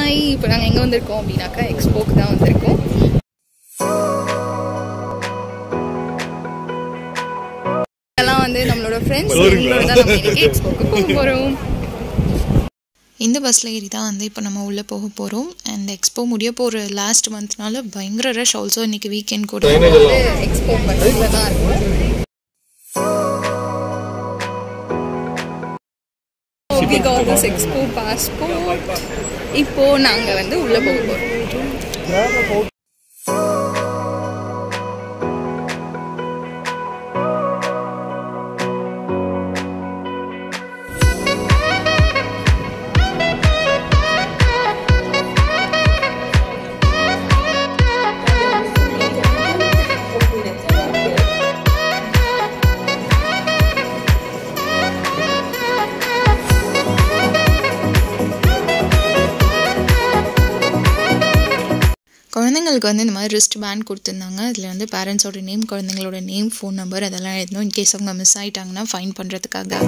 Hi இப்போ நாங்கள் எங்கே வந்திருக்கோம் அப்படின்னாக்கா எக்ஸ்போக்கு தான் வந்திருக்கோம் இதெல்லாம் வந்து நம்மளோட ஃப்ரெண்ட்ஸ் இவங்களோட தான் நம்ம இன்னைக்கு எக்ஸ்போக்கு போக போகிறோம் இந்த பஸ்ஸில் ஏறி தான் வந்து இப்போ நம்ம உள்ளே போக போகிறோம் அண்ட் எக்ஸ்போ முடிய போகிற லாஸ்ட் மந்த்னால பயங்கர ரஷ் ஆல்சோ இன்னைக்கு வீக்கெண்ட் கூட வந்து எக்ஸ்போ பஸ்ஸில் தான் இருக்கும் we got this expo passport இப்போ நாங்கள் வந்து உள்ளே போக போகிறோம் குழந்தைங்களுக்கு வந்து இந்த மாதிரி ரிஸ்ட் பேண்ட் கொடுத்துருந்தாங்க அதில் வந்து பேரண்ட்ஸோட நேம் குழந்தைங்களோட நேம் ஃபோன் நம்பர் அதெல்லாம் எழுதணும் இன்கேஸ் அவங்க மிஸ் ஆயிட்டாங்கன்னா ஃபைன் பண்ணுறதுக்காக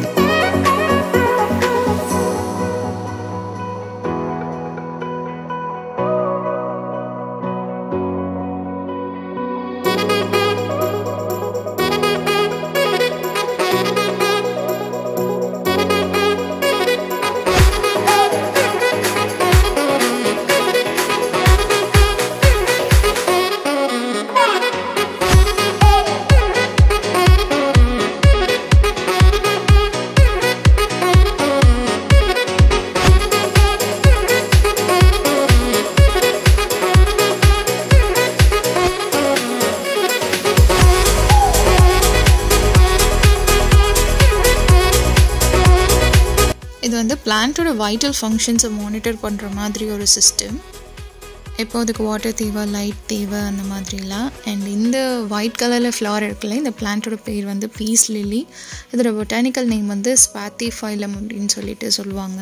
இது வந்து பிளான்ட்டோட வைட்டல் ஃபங்க்ஷன்ஸை மானிட்டர் பண்ணுற மாதிரி ஒரு சிஸ்டம் இப்போ அதுக்கு வாட்டர் தேவை லைட் தேவை அந்த மாதிரிலாம் அண்ட் இந்த ஒயிட் கலரில் ஃப்ளவர் இருக்குல்ல இந்த பிளான்ட்டோட பேர் வந்து பீஸ் லில்லி இதோட பொட்டானிக்கல் நேம் வந்து ஸ்பாத்தி ஃபைலம் அப்படின்னு சொல்லிட்டு சொல்லுவாங்க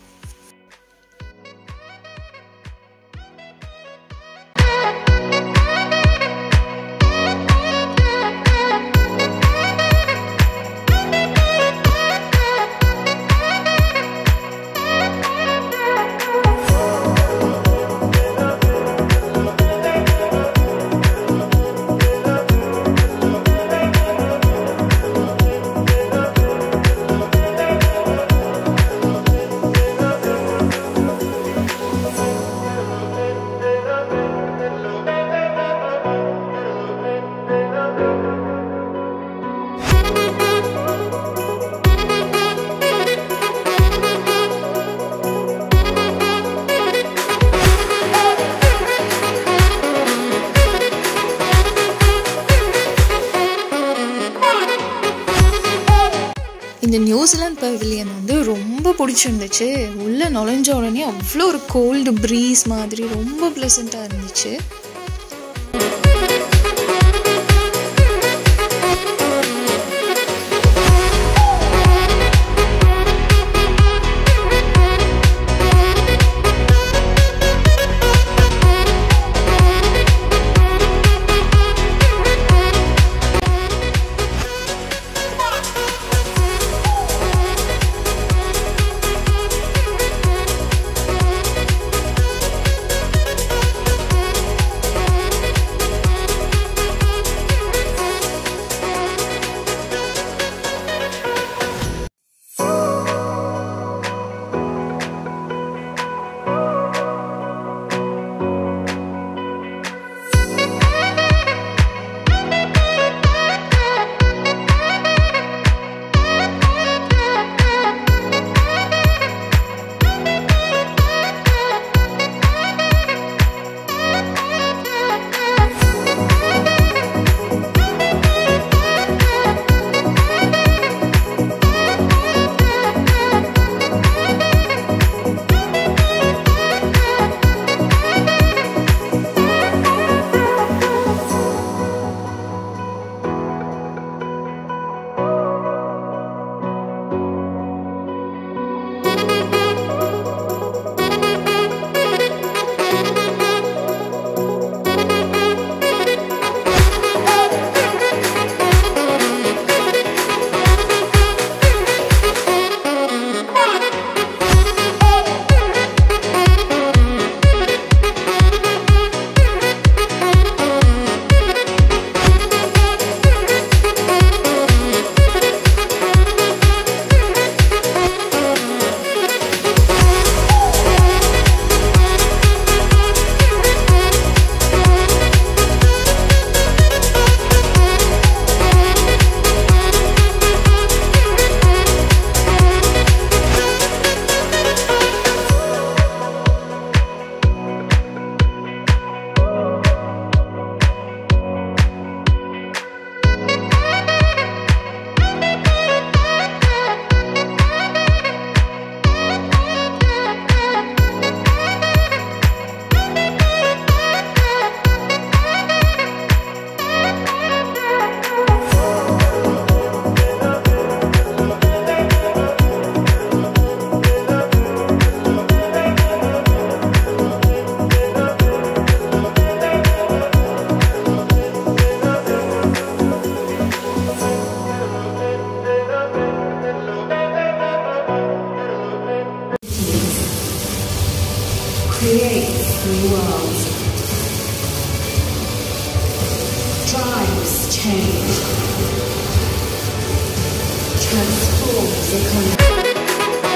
இந்த நியூசிலாந்து பவிலியன் வந்து ரொம்ப பிடிச்சிருந்துச்சு உள்ளே நுழைஞ்ச உடனே அவ்வளோ ஒரு கோல்டு ப்ரீஸ் மாதிரி ரொம்ப ப்ளசண்ட்டாக இருந்துச்சு creates new worlds. Drives change. Transforms economy.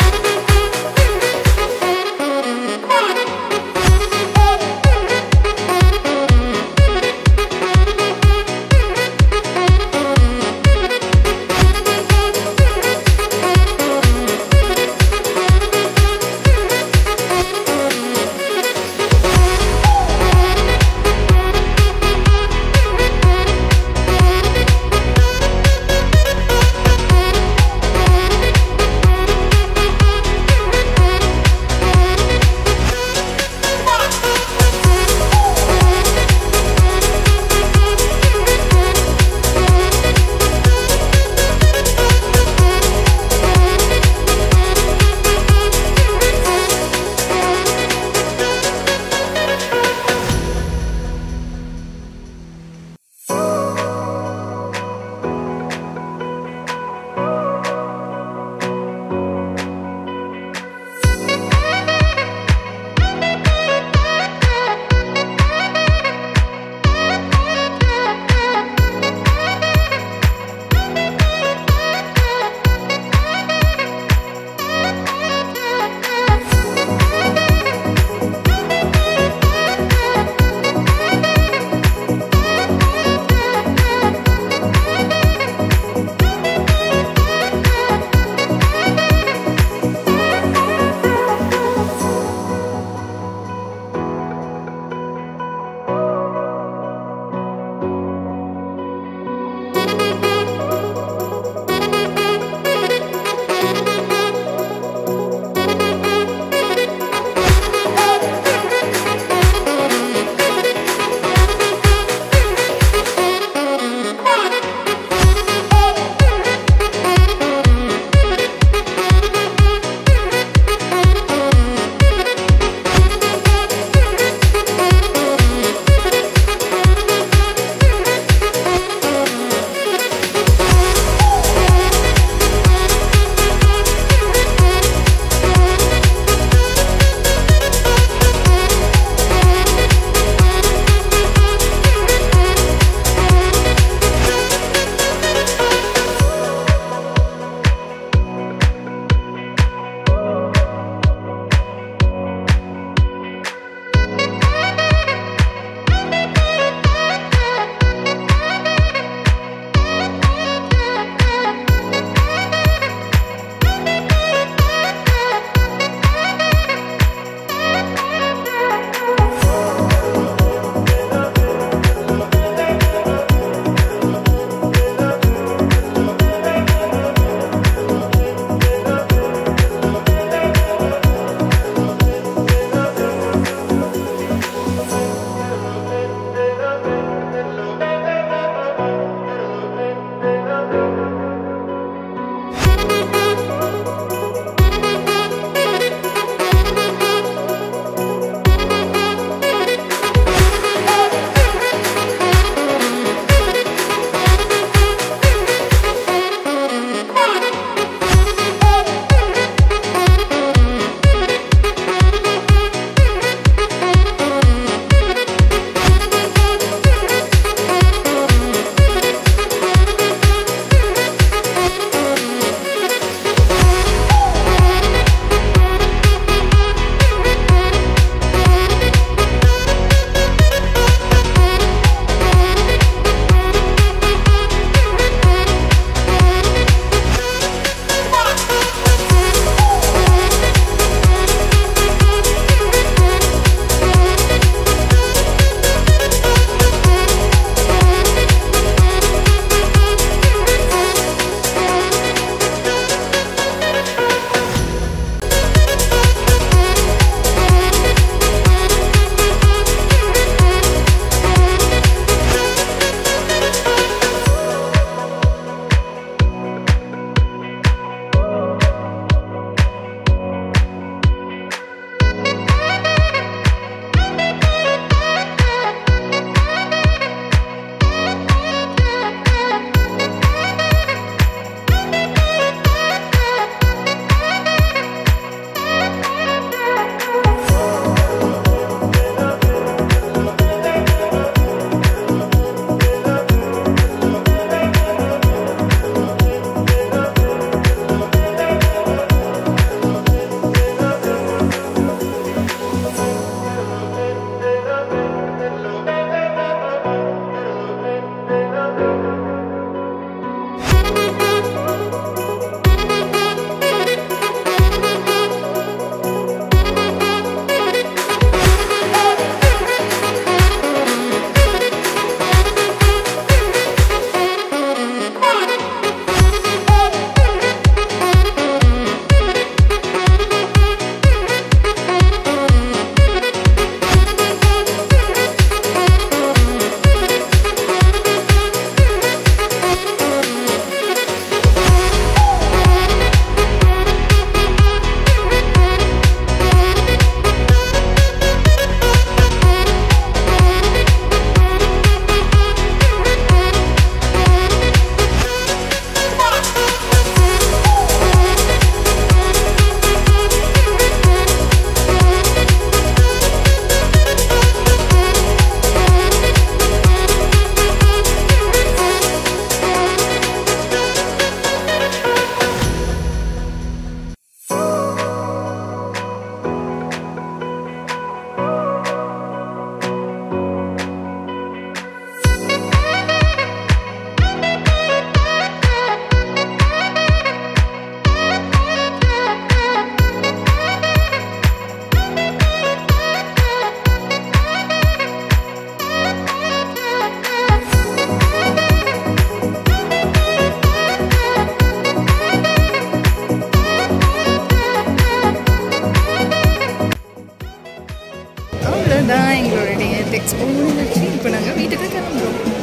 Lights ஓடிச்சு இப்போ நாங்கள் வீட்டுக்கு கிளம்புறோம்